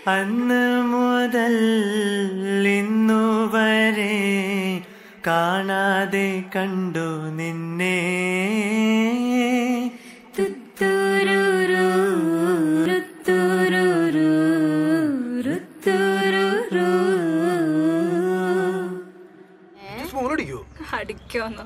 അന്ന് മുതൽ ഇന്നു വരെ കാണാതെ കണ്ടു നിന്നെ തുത്തുരുരു, രുത്തുരുരു, രുത്തുരുരു. അടിക്കോന്നോ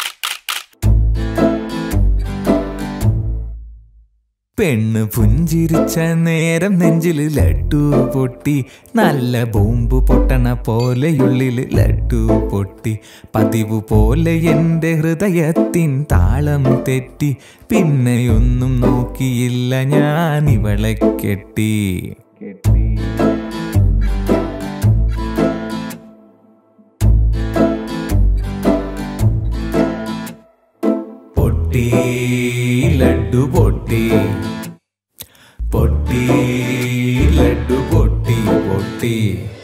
പെണ്ണ് പുഞ്ചിരിച്ച നേരം നെഞ്ചില് ലഡു പൊട്ടി നല്ല ബോംബ് പൊട്ടണ പോലെയുള്ളില് ലഡു പൊട്ടി പതിവ് പോലെ എൻ്റെ ഹൃദയത്തിൻ താളം തെറ്റി പിന്നെയൊന്നും നോക്കിയില്ല ഞാൻ ഇവളെ കെട്ടി പൊട്ടി ലഡു പൊട്ടി പൊട്ടി ലഡു പൊട്ടി പൊട്ടി